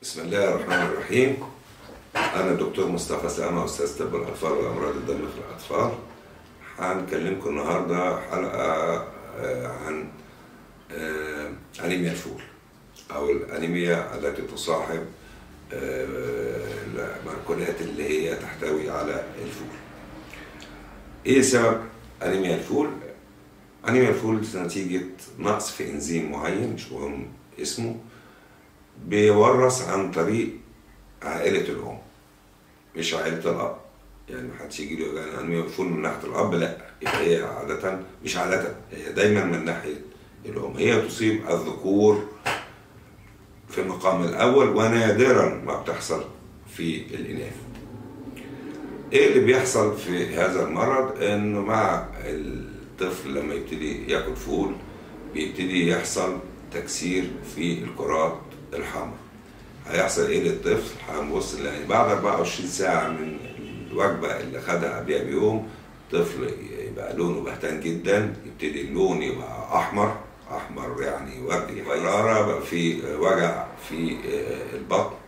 بسم الله الرحمن الرحيم أنا الدكتور مصطفى سلامة أستاذ طب الأطفال وأمراض الدم في الأطفال هنكلمكم النهاردة حلقة آه، عن آه، أنيميا الفول أو الأنيميا التي تصاحب آه، المأكولات اللي هي تحتوي على الفول إيه سبب أنيميا الفول؟ أنيميا الفول نتيجة نقص في إنزيم معين مش مهم اسمه بيورث عن طريق عائلة الأم مش عائلة الأب يعني محدش يجي له يعني أنيميا الفول من ناحية الأب لا يبقى هي عادة مش عادة هي دايما من ناحية الأم هي تصيب الذكور في المقام الأول ونادرا ما بتحصل في الإناث ايه اللي بيحصل في هذا المرض انه مع الطفل لما يبتدي ياكل فول بيبتدي يحصل تكسير في الكرات الحمراء هيحصل ايه للطفل هنبص يعني بعد 24 ساعه من الوجبه اللي خدها قبلها بيوم الطفل يبقى لونه بهتان جدا يبتدي اللون يبقى احمر احمر يعني وردي حراره بقى في وجع في البطن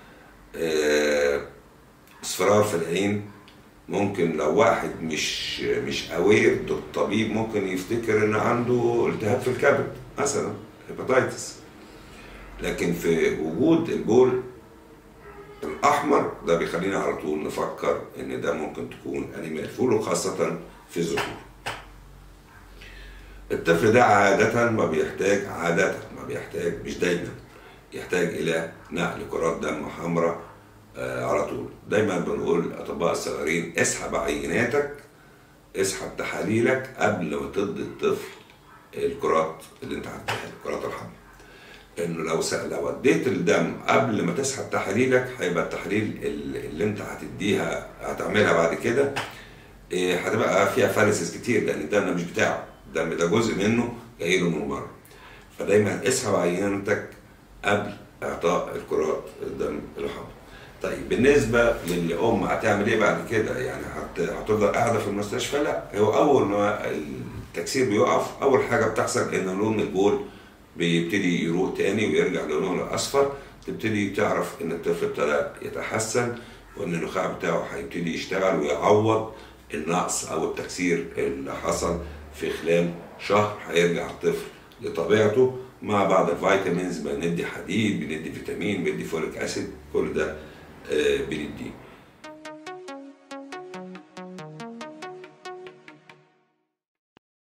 اصفرار في العين ممكن لو واحد مش مش اوير الطبيب ممكن يفتكر ان عنده التهاب في الكبد مثلا هيباتيتس لكن في وجود البول الاحمر ده بيخلينا على طول نفكر ان ده ممكن تكون انيميا الفول وخاصه في الذكور الطفل ده عادة ما بيحتاج عادة ما بيحتاج مش دايما يحتاج إلى نقل كرات دم حمراء آه على طول دايما بنقول الاطباء الصغيرين اسحب عيناتك اسحب تحاليلك قبل ما تدي الطفل الكرات اللي انت هتديها الكرات الحمراء انه لو س... لو اديت الدم قبل ما تسحب تحاليلك هيبقى التحاليل اللي انت هتديها هتعملها بعد كده إيه هتبقى فيها فاليسز كتير لان الدم مش بتاعه الدم ده جزء منه جاي له من بره فدايما اسحب عينتك قبل اعطاء الكرات الدم الحمراء طيب بالنسبة للأم هتعمل إيه بعد كده؟ يعني هت... هتفضل قاعدة في المستشفى؟ لا، هو أول ما التكسير بيقف أول حاجة بتحصل إن لون البول بيبتدي يروق تاني ويرجع للون الأصفر، تبتدي تعرف إن الطفل ابتدى يتحسن وإن النخاع بتاعه هيبتدي يشتغل ويعوض النقص أو التكسير اللي حصل في خلال شهر هيرجع الطفل لطبيعته مع بعض الفيتامينز بندي حديد بندي فيتامين بندي فوليك اسيد كل ده بنديه